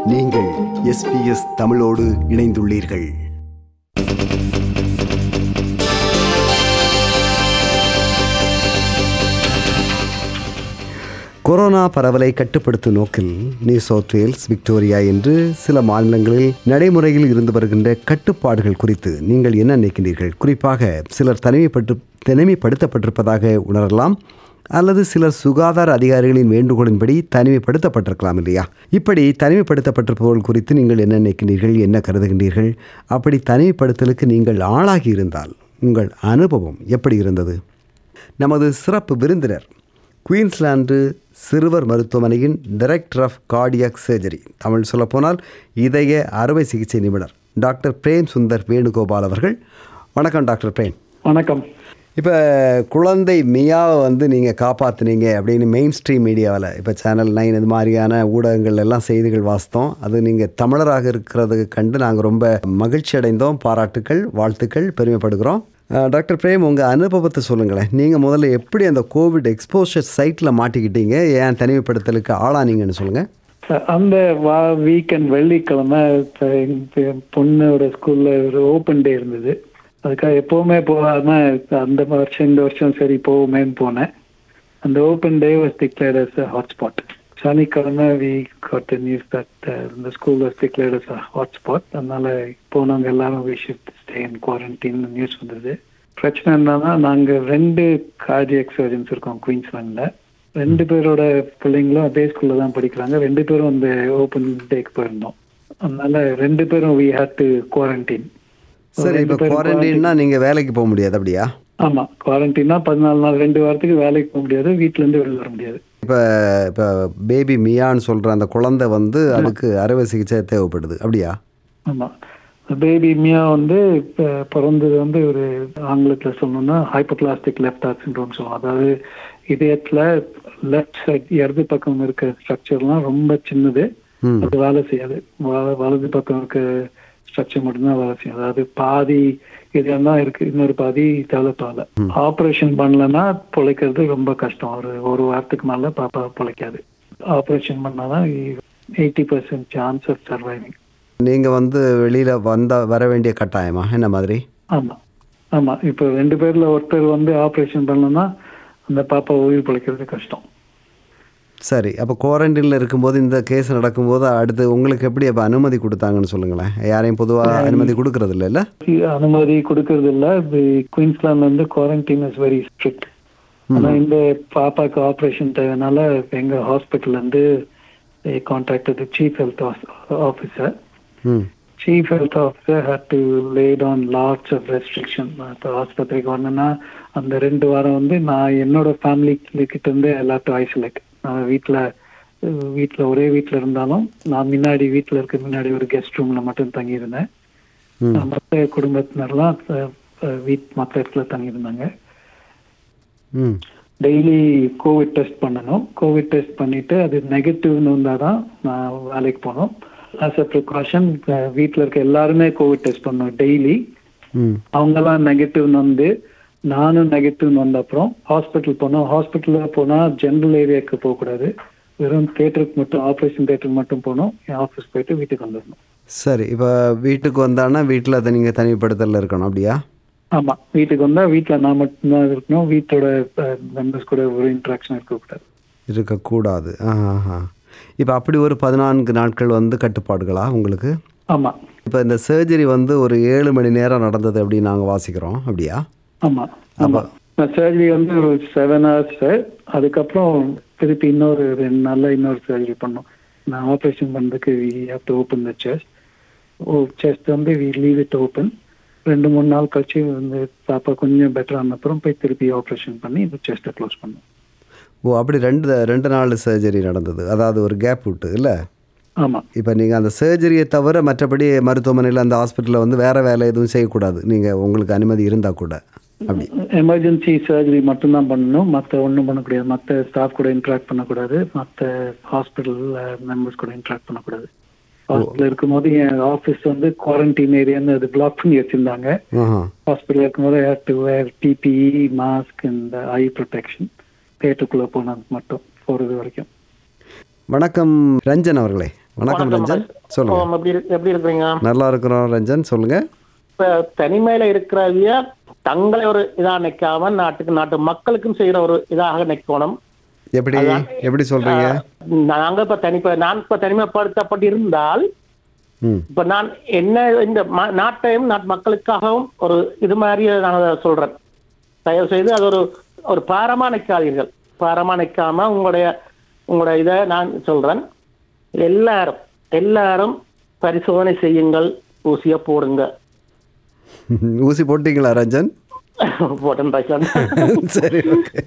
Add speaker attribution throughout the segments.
Speaker 1: நீங்கள் எஸ்பிஎஸ் தமிழோடு இணைந்துள்ளீர்கள் கொரோனா பரவலை கட்டுப்படுத்தும் நோக்கில் நியூ சவுத் வேல்ஸ் விக்டோரியா என்று சில மாநிலங்களில் நடைமுறையில் இருந்து வருகின்ற கட்டுப்பாடுகள் குறித்து நீங்கள் என்ன நினைக்கின்றீர்கள் குறிப்பாக சிலர் தனிமைப்பட்டு தனிமைப்படுத்தப்பட்டிருப்பதாக உணரலாம் அல்லது சிலர் சுகாதார அதிகாரிகளின் வேண்டுகோளின்படி தனிமைப்படுத்தப்பட்டிருக்கலாம் இல்லையா இப்படி தனிமைப்படுத்தப்பட்டிருப்பவர்கள் குறித்து நீங்கள் என்ன நினைக்கின்றீர்கள் என்ன கருதுகின்றீர்கள் அப்படி தனிமைப்படுத்தலுக்கு நீங்கள் ஆளாகி இருந்தால் உங்கள் அனுபவம் எப்படி இருந்தது நமது சிறப்பு விருந்தினர் குயின்ஸ்லாந்து சிறுவர் மருத்துவமனையின் director of cardiac surgery Tamil சொல்லப்போனால் இதய அறுவை சிகிச்சை நிபுணர் டாக்டர் பிரேம் சுந்தர் வேணுகோபால் அவர்கள் வணக்கம் டாக்டர் பிரேம்
Speaker 2: வணக்கம்
Speaker 1: இப்போ குழந்தை மியாவை வந்து நீங்கள் காப்பாற்றுனீங்க அப்படின்னு மெயின் ஸ்ட்ரீம் மீடியாவில் இப்போ சேனல் நைன் இது மாதிரியான ஊடகங்கள் எல்லாம் செய்திகள் வாசித்தோம் அது நீங்கள் தமிழராக இருக்கிறதுக்கு கண்டு நாங்கள் ரொம்ப மகிழ்ச்சி அடைந்தோம் பாராட்டுக்கள் வாழ்த்துக்கள் பெருமைப்படுகிறோம் அஹ், டாக்டர் பிரேம் உங்கள் அனுபவத்தை சொல்லுங்களேன் நீங்கள் முதல்ல எப்படி அந்த கோவிட் எக்ஸ்போஷர் சைட்டில் மாட்டிக்கிட்டீங்க ஏன் தனிமைப்படுத்தலுக்கு ஆளானீங்கன்னு சொல்லுங்கள்
Speaker 2: அந்த வா வீக்கெண்ட் வெள்ளிக்கிழமை இப்ப எங்க பொண்ணோட ஸ்கூல்ல ஒரு ஓப்பன் டே இருந்தது அதுக்காக எப்பவுமே போகாம அந்த வருஷம் இந்த வருஷம் சரி போவோமேன்னு போனேன் அந்த open day was declared as hotspot சனிக்கிழமை வி காட் நியூஸ் தட் இந்த school was declared as hotspot அதனால போனவங்க எல்லாரும் we shift stay in quarantine news வந்தது பிரச்சனை என்னன்னா நாங்க ரெண்டு கார்டியக் சர்ஜன்ஸ் இருக்கோம் குயின்ஸ்லாண்ட்ல ரெண்டு பேரோட பிள்ளைங்களும் அதே ஸ்கூல்ல தான் படிக்கிறாங்க ரெண்டு பேரும் அந்த ஓப்பன் டேக்கு போயிருந்தோம் அதனால ரெண்டு பேரும் வி ஹேட் டு குவாரண்டைன்
Speaker 1: சரி இப்போ குவாரண்டைன்னா நீங்கள் வேலைக்கு போக முடியாது அப்படியா
Speaker 2: ஆமா குவாரண்டைன்னா பதினாலு நாள் ரெண்டு வாரத்துக்கு வேலைக்கு போக முடியாது வீட்ல இருந்து வெளில வர முடியாது
Speaker 1: இப்போ இப்போ பேபி மியான்னு சொல்கிற அந்த குழந்தை வந்து அதுக்கு அறுவை சிகிச்சை தேவைப்படுது அப்படியா
Speaker 2: ஆமா பேபி மியா வந்து இப்ப பிறந்தது வந்து ஒரு ஆங்கிலத்துல சொல்லணும்னா ஹைப்போபிளாஸ்டிக் லெஃப்ட் ஹார்ட் சிண்ட்ரோம் சொல்லுவோம் அதாவது இதயத்துல லெஃப்ட் சைட் இடது பக்கம் இருக்க ஸ்ட்ரக்சர்லாம் ரொம்ப சின்னது
Speaker 1: ம்
Speaker 2: அது வேலை செய்யாது வ- வலது பக்கம் இருக்க ஸ்ட்ரக்சர் மட்டும்தான் வேலை செய்யும் அதாவது பாதி இதயம் தான் இருக்கு இன்னொரு பாதி டெவலப் ஆகல ஆபரேஷன் பண்ணலன்னா பிழைக்கிறது ரொம்ப கஷ்டம் ஒரு ஒரு வாரத்துக்கு மேல பாப்பா பிழைக்காது ஆபரேஷன் பண்ணாதான் eighty percent chance of surviving
Speaker 1: நீங்கள் வந்து வெளியில் வந்த வர வேண்டிய கட்டாயமா என்ன மாதிரி
Speaker 2: ஆமா ஆமா இப்போ ரெண்டு பேர்ல ஒருத்தர் வந்து ஆபரேஷன் பண்ணலன்னா அந்த பாப்பா உயிர் பிழைக்கிறது கஷ்டம்
Speaker 1: சரி அப்போ குவாரண்டைனில் இருக்கும்போது இந்த கேஸ் நடக்கும்போது அடுத்து உங்களுக்கு எப்படி அப்போ அனுமதி கொடுத்தாங்கன்னு சொல்லுங்களேன் யாரையும் பொதுவாக அனுமதி கொடுக்கறது இல்லைல்ல
Speaker 2: அனுமதி கொடுக்கறது இல்ல குயின்ஸ்லாந்து வந்து குவாரண்டைன் இஸ் வெரி ஸ்ட்ரிக்ட் ஆனா இந்த பாப்பாக்கு ஆபரேஷன் தேவைனால எங்க ஹாஸ்பிட்டல்ல இருந்து contacted chief health officer
Speaker 1: hmm
Speaker 2: chief health officer had to laid on lots of restriction இப்போ ஆஸ்பத்திரிக்கு வரணும்னா அந்த ரெண்டு வாரம் வந்து நான் என்னோட ஃபேமிலி கிட்ட இருந்து எல்லாத்தையும் ஐசோலேட் நான் வீட்டில் வீட்டில் ஒரே வீட்டில் இருந்தாலும் நான் முன்னாடி வீட்டில் இருக்க முன்னாடி ஒரு கெஸ்ட் ரூம்ல மட்டும் தங்கியிருந்தேன்
Speaker 1: ம்
Speaker 2: மற்ற குடும்பத்தினர்லாம் அஹ், அஹ், வீட் மற்ற இடத்துல தங்கியிருந்தாங்க
Speaker 1: ம்
Speaker 2: டெய்லி கோவிட் டெஸ்ட் பண்ணணும் கோவிட் டெஸ்ட் பண்ணிட்டு அது நெகட்டிவ்னு வந்தால் தான் நான் வேலைக்கு போனோம் ஆஸ் அ ப்ரிகாஷன் வீட்டில் இருக்க எல்லாருமே கோவிட் டெஸ்ட் பண்ணோம் டெய்லி
Speaker 1: ம்
Speaker 2: அவங்கெல்லாம் நெகட்டிவ்னு வந்து நானும் நெகட்டிவ்னு வந்த அப்புறம் ஹாஸ்பிட்டல் போனோம் ஹாஸ்பிட்டலில் போனால் ஜென்ரல் ஏரியாவுக்கு போகக்கூடாது வெறும் தேட்டருக்கு மட்டும் ஆப்ரேஷன் தேட்டருக்கு மட்டும் போனோம் என் ஆஃபீஸ் போயிட்டு வீட்டுக்கு வந்துடணும்
Speaker 1: சரி இப்போ வீட்டுக்கு வந்தான்னா வீட்டில் அதை நீங்கள் தனிமைப்படுத்தலில் இருக்கணும் அப்படியா
Speaker 2: ஆமா வீட்டுக்கு வந்தா வீட்ல நான் மட்டும்தான் இருக்கணும் வீட்டோட மெம்பர்ஸ் கூட ஒரு இன்ட்ராக்ஷன் இருக்கக்கூடாது
Speaker 1: இருக்கக்கூடாது ஆஹா இப்போ அப்படி ஒரு பதினான்கு நாட்கள் வந்து கட்டுப்பாடுகளா உங்களுக்கு
Speaker 2: ஆமா
Speaker 1: இப்போ இந்த சர்ஜரி வந்து ஒரு ஏழு மணி நேரம் நடந்தது அப்படின்னு நாங்கள் வாசிக்கிறோம் அப்படியா
Speaker 2: ஆமா ஆமா சர்ஜரி வந்து ஒரு செவன் ஹவர்ஸ் அதுக்கப்புறம் திருப்பி இன்னொரு ரெண்டு நாள்ல இன்னொரு சர்ஜரி பண்ணோம் நான் ஆப்ரேஷன் பண்ணதுக்கு we have to open the chest oh chest வந்து வி லீவ் இட் ஓப்பன் ரெண்டு மூணு நாள் கழிச்சு வந்து பாப்பா கொஞ்சம் பெட்டர் ஆன அப்புறம் போய் திருப்பி ஆப்ரேஷன் பண்ணி இந்த செஸ்ட்டை க்ளோஸ் பண்ணோம்
Speaker 1: ஓ அப்படி ரெண்டு ரெண்டு நாள் சர்ஜரி நடந்தது அதாவது ஒரு கேப் விட்டு இல்லை
Speaker 2: ஆமா
Speaker 1: இப்போ நீங்கள் அந்த சர்ஜரியை தவிர மற்றபடி மருத்துவமனையில் அந்த ஹாஸ்பிட்டலில் வந்து வேறு வேலை எதுவும் செய்யக்கூடாது நீங்கள் உங்களுக்கு அனுமதி இருந்தால் கூட அப்படி
Speaker 2: எமர்ஜென்சி சர்ஜரி மட்டும்தான் பண்ணணும் மற்ற ஒன்றும் பண்ணக்கூடாது மற்ற ஸ்டாஃப் கூட இன்ட்ராக்ட் பண்ணக்கூடாது மற்ற ஹாஸ்பிட்டல் மெம்பர்ஸ் கூட இன்ட்ராக்ட் பண்ணக்கூடாது ஹாஸ்பிட்டல் இருக்கும்போது என் ஆஃபீஸ் வந்து குவாரண்டைன் ஏரியான்னு அது பிளாக் பண்ணி வச்சிருந்தாங்க
Speaker 1: ஆஹா
Speaker 2: ஹாஸ்பிட்டல் இருக்கும்போது had to wear PPE mask இந்த ஐ ப்ரொடெக்ஷன் தேட்டருக்குள்ளே போனது மட்டும் போகிறது வரைக்கும்
Speaker 1: வணக்கம் ரஞ்சன் அவர்களே வணக்கம் ரஞ்சன் சொல்லுங்க
Speaker 3: ஓ, எப்படி இருக்கு- எப்படி இருக்கிறீங்க
Speaker 1: நல்லா இருக்கிறோம் ரஞ்சன் சொல்லுங்க
Speaker 3: இப்ப தனிமையில இருக்கிறவிய தங்களை ஒரு இதா நிக்காம நாட்டுக்கு நாட்டு மக்களுக்கும் செய்யற ஒரு இதாக நிக்கணும்
Speaker 1: எப்படி எப்படி சொல்றீங்க
Speaker 3: நாங்க இப்ப தனிப்ப நான் இப்ப தனிமைப்படுத்தப்பட்டு இருந்தால்
Speaker 1: ம்
Speaker 3: இப்ப நான் என்ன இந்த ம- நாட்டையும் நாட்டு மக்களுக்காகவும் ஒரு இது மாதிரி நான் அதை சொல்றேன் தயவு செய்து அது ஒரு ஒரு பாரமா நிற்காதீர்கள் பாரமா நிற்காம உங்களுடைய உங்களுடைய இதை நான் சொல்றேன் எல்லாரும் எல்லாரும் பரிசோதனை செய்யுங்கள் ஊசிய போடுங்க
Speaker 1: ஊசி போட்டீங்களா ரஞ்சன்
Speaker 3: போட்டன் ரைசன்
Speaker 1: சரி ஓகே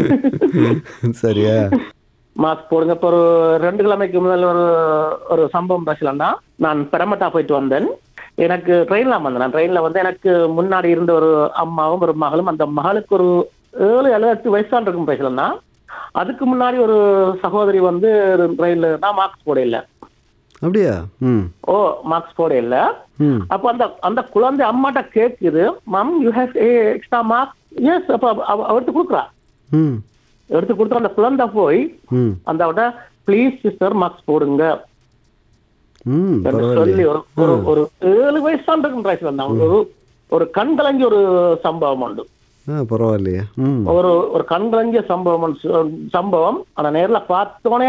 Speaker 1: சரியா
Speaker 3: மாஸ்க் போடுங்க இப்போ ஒரு ரெண்டு கிழமைக்கு முதல் ஒரு ஒரு சம்பவம் பேசலாம்னா நான் பெரமட்டா போயிட்டு வந்தேன் எனக்கு ட்ரெயின்ல வந்தேன் நான் ட்ரெயின்ல வந்து எனக்கு முன்னாடி இருந்த ஒரு அம்மாவும் ஒரு மகளும் அந்த மகளுக்கு ஒரு ஏழு ஏழு எட்டு வயசான் இருக்கும் பேசலன்னா அதுக்கு முன்னாடி ஒரு சகோதரி வந்து ட்ரெயின்ல நான் மார்க்ஸ் போட இல்லை
Speaker 1: அப்படியா ம்
Speaker 3: ஓ மார்க்ஸ் போட இல்லை
Speaker 1: ம்
Speaker 3: அப்போ அந்த அந்த குழந்தை அம்மாட்ட கேட்குது mum you have extra marks yes அப்போ அவ- அவ எடுத்து கொடுக்குறா
Speaker 1: ம்
Speaker 3: எடுத்து கொடுத்து அந்த குழந்தை போய்
Speaker 1: ம்
Speaker 3: அந்த விட ப்ளீஸ் சிஸ்டர் மார்க்ஸ் போடுங்க
Speaker 1: ம்
Speaker 3: என்று
Speaker 1: பரவாயில்லையே
Speaker 3: சொல்லி ஒரு ஒரு ஒரு ஏழு வயசான இருக்கும் ரைஸ் வந்தாங்க ஒரு ஒரு கண் கலங்கிய ஒரு சம்பவம் உண்டு
Speaker 1: ஆ பரவாயில்லையே ம்
Speaker 3: ஒரு ஒரு கண் கலங்கிய சம்பவம் உண்டு. ச- சம்பவம் ஆனா நேர்ல பார்த்தோன்னே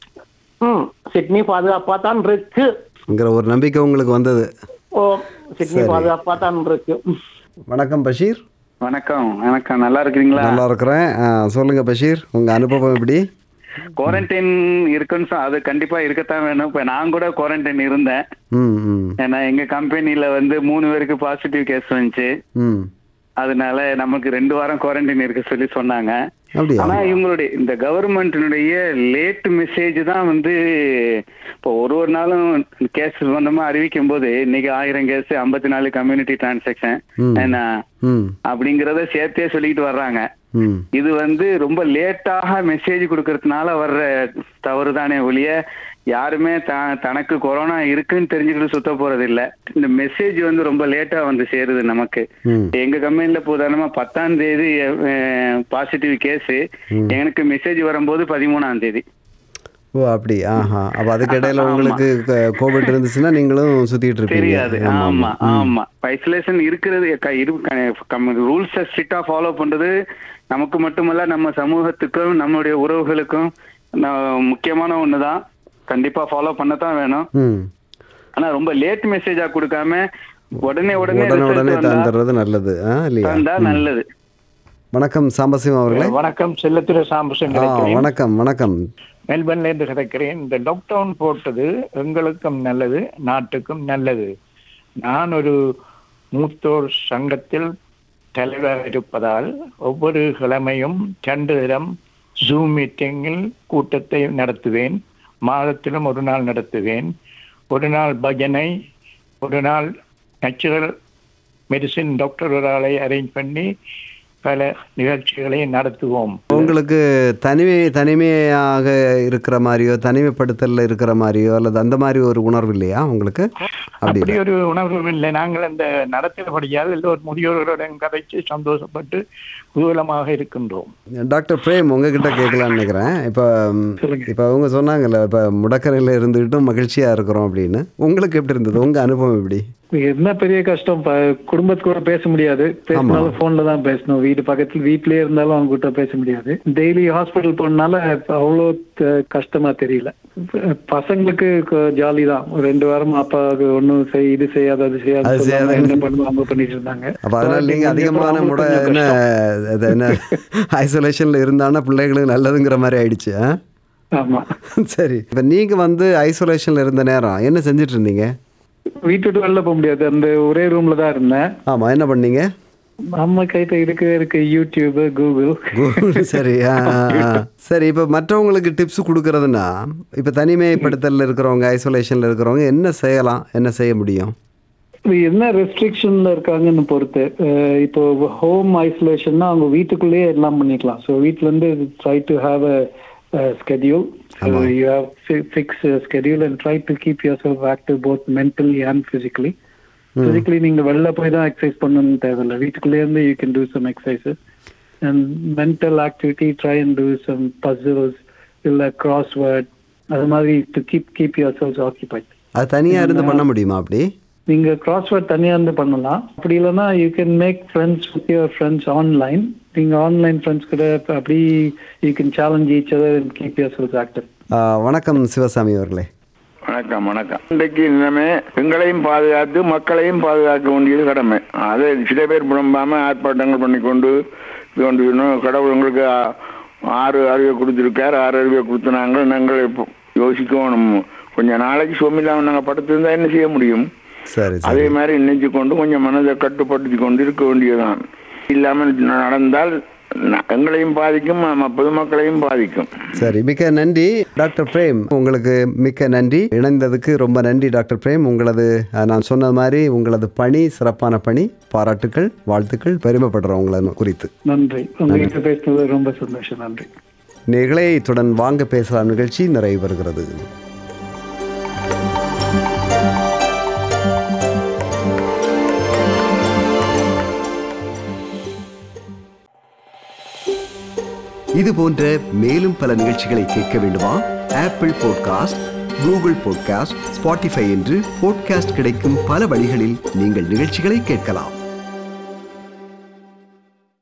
Speaker 3: ம் சிட்னி பாதுகாப்பா தான் இருக்குங்கிற
Speaker 1: ஒரு நம்பிக்கை உங்களுக்கு வந்தது
Speaker 3: ஓ சிட்னி பாதுகாப்பா தான் இருக்கு
Speaker 1: வணக்கம் பஷீர்
Speaker 4: வணக்கம் வணக்கம் நல்லா இருக்கிறீங்களா
Speaker 1: நல்லா இருக்கிறேன் ஆ, சொல்லுங்க பஷீர் உங்க அனுபவம் எப்படி
Speaker 4: குவாரண்டைன் இருக்குன்னு சொ- அது கண்டிப்பா இருக்கத்தான் வேணும் இப்ப நான் கூட குவாரண்டைன் இருந்தேன்
Speaker 1: ம் ம்
Speaker 4: ஏன்னா எங்க கம்பெனில வந்து மூணு பேருக்கு பாசிட்டிவ் கேஸ் வந்துச்சு
Speaker 1: ம்
Speaker 4: அதனால நமக்கு ரெண்டு வாரம் குவாரண்டைன் இருக்க சொல்லி சொன்னாங்க
Speaker 1: அப்படியா
Speaker 4: ஆனா இவங்களுடைய இந்த கவர்மெண்ட்டினுடைய லேட் மெசேஜ் தான் வந்து இப்போ ஒரு ஒரு நாளும் கேஸ் சம்பந்தமா அறிவிக்கும் போது இன்னைக்கு ஆயிரம் கேஸ் ஐம்பத்தி நாலு கம்யூனிட்டி டிரான்சாக்ஷன்
Speaker 1: ம்.
Speaker 4: என்ன
Speaker 1: ம்
Speaker 4: அப்படிங்கறத சேர்த்தே சொல்லிட்டு வர்றாங்க
Speaker 1: ம்
Speaker 4: இது வந்து ரொம்ப லேட்டாக மெசேஜ் கொடுக்கறதுனால வர்ற தவறு தானே ஒழிய யாருமே த தனக்கு கொரோனா இருக்குன்னு தெரிஞ்சுக்கிட்டு சுத்த போறது இல்ல இந்த மெசேஜ் வந்து ரொம்ப லேட்டா வந்து சேருது நமக்கு
Speaker 1: ம்
Speaker 4: எங்க கம்பெனில உதாரணமா பத்தாம் தேதி பாசிட்டிவ் கேஸ் எனக்கு மெசேஜ் வரும்போது பதிமூணாம் தேதி
Speaker 1: ஓ அப்படி ஆஹா அப்ப அதுக்கு இடையில உங்களுக்கு க- கோவிட் இருந்துச்சுன்னா நீங்களும் சுத்திட்டு இருப்பீங்க
Speaker 4: தெரியாது ஆமா ஆமா ஐசோலேஷன் இருக்கிறது ரூல்ஸை ஸ்ட்ரிக்டா ஃபாலோ பண்றது நமக்கு மட்டுமல்ல நம்ம சமூகத்துக்கும் நம்மளுடைய உறவுகளுக்கும் ந- முக்கியமான ஒண்ணுதான் கண்டிப்பா ஃபாலோ பண்ணத்தான் வேணும்
Speaker 1: ம்
Speaker 4: ஆனா ரொம்ப லேட் மெசேஜா கொடுக்காம உடனே உடனே
Speaker 1: உடனே
Speaker 4: result
Speaker 1: உடனே
Speaker 4: வந்தா-
Speaker 1: தந்துடுறது நல்லது ஆ இல்லையா
Speaker 4: தந்தா நல்லது
Speaker 1: வணக்கம் சாம்பசிவம் அவர்களே
Speaker 5: வணக்கம் செல்லத்துறை சாம்பசன்
Speaker 1: ஆ வணக்கம் வணக்கம்
Speaker 5: மெல்பர்ன்ல இருந்து கிடைக்கிறேன் இந்த லாக்டவுன் போட்டது எங்களுக்கும் நல்லது நாட்டுக்கும் நல்லது நான் ஒரு மூத்தோர் சங்கத்தில் தலைவராக இருப்பதால் ஒவ்வொரு கிழமையும் ரெண்டு தினம் ஜூம் மீட்டிங்கில் கூட்டத்தை நடத்துவேன் மாதத்திலும் ஒரு நாள் நடத்துவேன் ஒரு நாள் பஜனை ஒரு நாள் நேச்சுரல் மெடிசின் டாக்டர் ஒரு ஆளை அரேஞ்ச் பண்ணி பல நிகழ்ச்சிகளை நடத்துவோம்
Speaker 1: உங்களுக்கு தனிமை தனிமையாக இருக்கிற மாதிரியோ தனிமைப்படுத்தல்ல இருக்கிற மாதிரியோ அல்லது அந்த மாதிரி ஒரு உணர்வு இல்லையா உங்களுக்கு அப்படி
Speaker 5: அப்படி ஒரு உணர்வு இல்லை நாங்கள் அந்த நடத்தினபடியால் எல்லோரும் முதியோர்களுடன் கதைச்சு சந்தோஷப்பட்டு குதூகலமாக இருக்கின்றோம்
Speaker 1: டாக்டர் பிரேம் உங்ககிட்ட கேட்கலான்னு நினைக்கிறேன் இப்போ இப்போ அவங்க சொன்னாங்கல்ல இப்போ முடக்கரையில் இருந்துக்கிட்டும் மகிழ்ச்சியாக இருக்கிறோம் அப்படின்னு உங்களுக்கு எப்படி இருந்தது உங்கள் அனுபவம் எப்படி
Speaker 2: என்ன பெரிய கஷ்டம் ப- குடும்பத்து கூட பேச முடியாது பேசினாலும் போன்ல தான் பேசணும் வீடு பக்கத்துல வீட்லயே இருந்தாலும் அவங்க கிட்ட பேச முடியாது டெய்லி ஹாஸ்பிட்டல் போனால அவ்வளோ த- கஷ்டமா தெரியல ப- பசங்களுக்கு ஜாலி தான் ஒரு ரெண்டு வாரம் அப்பாவுக்கு ஒன்றும் செய் இது செய்யாத அது
Speaker 1: அது
Speaker 2: செய்யாத
Speaker 1: செய்யாத.
Speaker 2: சொல்லாம என்ன பண்ணுவோம் அவங்க பண்ணிட்டு இருந்தாங்க
Speaker 1: அப்போ அதனால் நீங்கள்
Speaker 2: கொஞ்சம்
Speaker 1: அதிகமான
Speaker 2: அவங்களுக்கு
Speaker 1: முட
Speaker 2: கொஞ்சம்
Speaker 1: என்ன
Speaker 2: கஷ்டம்.
Speaker 1: அது என்ன ஐசோலேஷனில் இருந்தானா பிள்ளைகளுக்கு நல்லதுங்கிற மாதிரி ஆயிடுச்சு ஆ
Speaker 2: ஆமா
Speaker 1: சரி இப்போ நீங்கள் வந்து ஐசோலேஷனில் இருந்த நேரம் என்ன செஞ்சுட்டு இருந்தீங்க
Speaker 2: வீட்டு விட்டு வெளில போக முடியாது அந்த ஒரே ரூம்ல தான் இருந்தேன்
Speaker 1: ஆமாம் என்ன பண்ணீங்க
Speaker 2: நம்ம கைட்ட இருக்கு இருக்கு யூடியூப் கூகுள்
Speaker 1: கூகுள் சரி ஆ, ஆ, ஆ. சரி இப்போ மற்றவங்களுக்கு டிப்ஸ் கொடுக்கறதுனா இப்போ தனிமைப்படுத்தலில் இருக்கிறவங்க ஐசோலேஷனில் இருக்கிறவங்க என்ன செய்யலாம் என்ன செய்ய முடியும்
Speaker 2: இது என்ன ரெஸ்ட்ரிக்ஷன்ல இருக்காங்கன்னு பொறுத்து அஹ் இப்போ ஹோம் ஐசோலேஷன்னா அவங்க வீட்டுக்குள்ளேயே எல்லாம் பண்ணிக்கலாம் ஸோ வீட்ல இருந்து try to have a schedule you have fix schedule and try to keep yourself active both mentally and physically physically நீங்க வெளில போய் தான் எக்ஸசைஸ் பண்ணணும்னு தேவையில்லை வீட்டுக்குள்ளே இருந்து you can do some exercises and mental activity try and do some puzzles இல்லை crossword அது மாதிரி to keep keep yourself occupied
Speaker 1: அது தனியா இருந்து பண்ண முடியுமா அப்படி
Speaker 2: நீங்க கிராஸ்வேர்ட் தனியா இருந்து பண்ணலாம் அப்படி இல்லைன்னா you can make friends with your friends online நீங்க ஆன்லைன் ஃப்ரெண்ட்ஸ் கூட அப்படி you can challenge each other and keep yourself active
Speaker 1: ah, வணக்கம் சிவசாமி அவர்களே
Speaker 6: வணக்கம் வணக்கம் இன்றைக்கு நிலைமை எங்களையும் பாதுகாத்து மக்களையும் பாதுகாக்க வேண்டியது கடமை அதை சில பேர் புலம்பாம ஆர்ப்பாட்டங்கள் பண்ணிக்கொண்டு இது கொண்டு இன்னும் கடவுள் உங்களுக்கு ஆ- ஆறு அறிவை கொடுத்துருக்கார் ஆறு அறிவை கொடுத்துனாங்க நாங்கள் இப்போ யோசிக்கணும் கொஞ்ச நாளைக்கு சுவாமியில்லாம நாங்கள் படுத்திருந்தா என்ன செய்ய முடியும்
Speaker 1: சரி
Speaker 6: அதே
Speaker 1: சரி
Speaker 6: மாதிரி நினைச்சு கொண்டு கொஞ்சம் மனதை கட்டுப்படுத்தி கொண்டு இருக்க வேண்டியதுதான் இல்லாமல் நடந்தால் ந- எங்களையும் பாதிக்கும் ம- பொதுமக்களையும் பாதிக்கும்
Speaker 1: சரி மிக்க நன்றி டாக்டர் பிரேம் உங்களுக்கு மிக்க நன்றி இணைந்ததுக்கு ரொம்ப நன்றி டாக்டர் பிரேம் உங்களது அஹ், நான் சொன்ன மாதிரி உங்களது பணி சிறப்பான பணி பாராட்டுக்கள் வாழ்த்துக்கள் பெருமைப்படுறோம் உங்களை குறித்து
Speaker 2: நன்றி உங்ககிட்ட பேசுனது ரொம்ப சந்தோஷம் நன்றி
Speaker 1: நேர்களே இத்துடன் வாங்க பேசலாம் நிகழ்ச்சி நிறைவு பெறுகிறது இது போன்ற மேலும் பல நிகழ்ச்சிகளை கேட்க வேண்டுமா Apple podcast Google podcast Spotify என்று பாட்காஸ்ட் கிடைக்கும் பல வழிகளில் நீங்கள் நிகழ்ச்சிகளை கேட்கலாம்